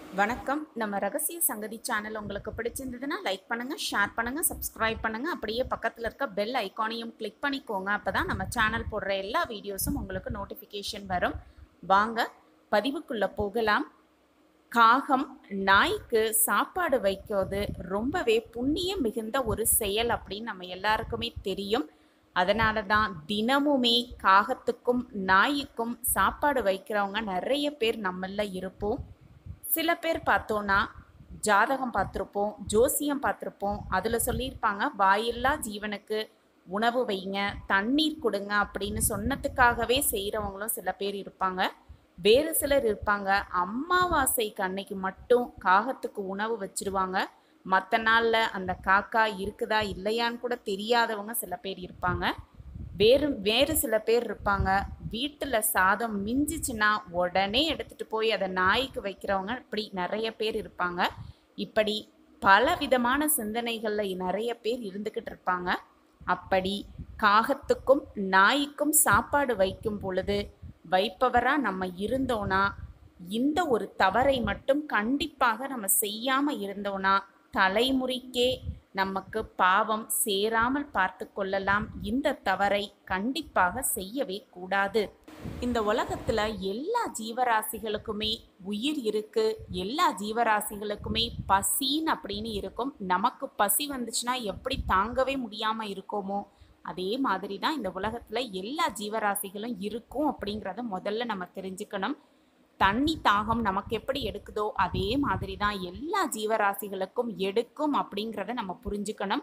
வணக்கம் நம்ம ரகசிய சங்கதி சேனல் உங்களுக்கு பிடிச்சிருந்ததுன்னா லைக் பண்ணுங்க ஷேர் பண்ணுங்க சப்ஸ்கிரைப் பண்ணுங்க அப்படியே பக்கத்தில் இருக்க பெல் ஐகானையும் கிளிக் பண்ணிக்கோங்க அப்பதான் நம்ம சேனல் போடுற எல்லா வீடியோஸும் உங்களுக்கு நோட்டிஃபிகேஷன் வரும் வாங்க பதிவுக்குள்ள போகலாம் காகம் நாய்க்கு சாப்பாடு வைக்கிறது ரொம்பவே புண்ணியம் மிகுந்த ஒரு செயல் அப்படின்னு நம்ம எல்லாருக்குமே தெரியும் அதனால தான் தினமுமே காகத்துக்கும் நாய்க்கும் சாப்பாடு வைக்கிறவங்க நிறைய பேர் நம்மள இருப்போம் சில பேர் பார்த்தோன்னா ஜாதகம் பார்த்துருப்போம் ஜோசியம் பார்த்துருப்போம் அதில் சொல்லியிருப்பாங்க வாயில்லா ஜீவனுக்கு உணவு வைங்க தண்ணீர் கொடுங்க அப்படின்னு சொன்னதுக்காகவே செய்கிறவங்களும் சில பேர் இருப்பாங்க வேறு சிலர் இருப்பாங்க அம்மாவாசைக்கு அன்னைக்கு மட்டும் காகத்துக்கு உணவு வச்சிருவாங்க மற்ற நாளில் அந்த காக்கா இருக்குதா இல்லையான்னு கூட தெரியாதவங்க சில பேர் இருப்பாங்க வேறு வேறு சில பேர் இருப்பாங்க வீட்டில் சாதம் மிஞ்சிச்சுன்னா உடனே எடுத்துகிட்டு போய் அதை நாய்க்கு வைக்கிறவங்க இப்படி நிறைய பேர் இருப்பாங்க இப்படி பல விதமான சிந்தனைகளில் நிறைய பேர் இருந்துக்கிட்டு இருப்பாங்க அப்படி காகத்துக்கும் நாய்க்கும் சாப்பாடு வைக்கும் பொழுது வைப்பவராக நம்ம இருந்தோன்னா இந்த ஒரு தவறை மட்டும் கண்டிப்பாக நம்ம செய்யாமல் இருந்தோன்னா தலைமுறைக்கே நமக்கு பாவம் சேராமல் பார்த்து கொள்ளலாம் இந்த தவறை கண்டிப்பாக செய்யவே கூடாது இந்த உலகத்துல எல்லா ஜீவராசிகளுக்குமே உயிர் இருக்கு எல்லா ஜீவராசிகளுக்குமே பசின்னு அப்படின்னு இருக்கும் நமக்கு பசி வந்துச்சுன்னா எப்படி தாங்கவே முடியாம இருக்கோமோ அதே மாதிரி தான் இந்த உலகத்துல எல்லா ஜீவராசிகளும் இருக்கும் அப்படிங்கிறத முதல்ல நம்ம தெரிஞ்சுக்கணும் தண்ணி தாகம் நமக்கு எப்படி எடுக்குதோ அதே மாதிரி தான் எல்லா ஜீவராசிகளுக்கும் எடுக்கும் அப்படிங்கிறத நம்ம புரிஞ்சுக்கணும்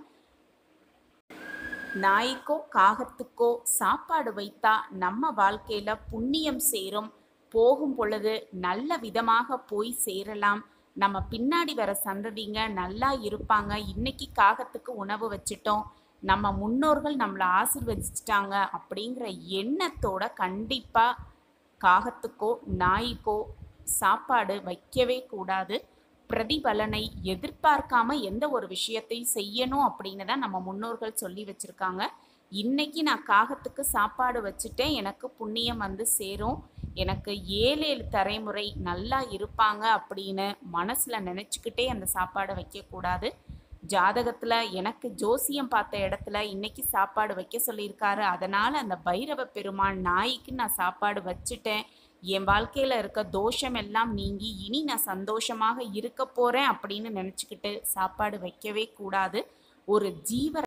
நாய்க்கோ காகத்துக்கோ சாப்பாடு வைத்தா நம்ம வாழ்க்கையில புண்ணியம் சேரும் போகும் பொழுது நல்ல விதமாக போய் சேரலாம் நம்ம பின்னாடி வர சந்ததிங்க நல்லா இருப்பாங்க இன்னைக்கு காகத்துக்கு உணவு வச்சிட்டோம் நம்ம முன்னோர்கள் நம்மளை ஆசிர்வதிச்சிட்டாங்க அப்படிங்கிற எண்ணத்தோட கண்டிப்பாக காகத்துக்கோ நாய்க்கோ சாப்பாடு வைக்கவே கூடாது பிரதிபலனை எதிர்பார்க்காம எந்த ஒரு விஷயத்தையும் செய்யணும் அப்படின்னு தான் நம்ம முன்னோர்கள் சொல்லி வச்சுருக்காங்க இன்னைக்கு நான் காகத்துக்கு சாப்பாடு வச்சுட்டேன் எனக்கு புண்ணியம் வந்து சேரும் எனக்கு ஏழு ஏழு தலைமுறை நல்லா இருப்பாங்க அப்படின்னு மனசில் நினச்சிக்கிட்டே அந்த சாப்பாடை வைக்கக்கூடாது ஜாதகத்தில் எனக்கு ஜோசியம் பார்த்த இடத்துல இன்னைக்கு சாப்பாடு வைக்க சொல்லியிருக்காரு அதனால் அந்த பைரவ பெருமாள் நாய்க்கு நான் சாப்பாடு வச்சுட்டேன் என் வாழ்க்கையில் இருக்க தோஷம் எல்லாம் நீங்கி இனி நான் சந்தோஷமாக இருக்க போகிறேன் அப்படின்னு நினச்சிக்கிட்டு சாப்பாடு வைக்கவே கூடாது ஒரு ஜீவ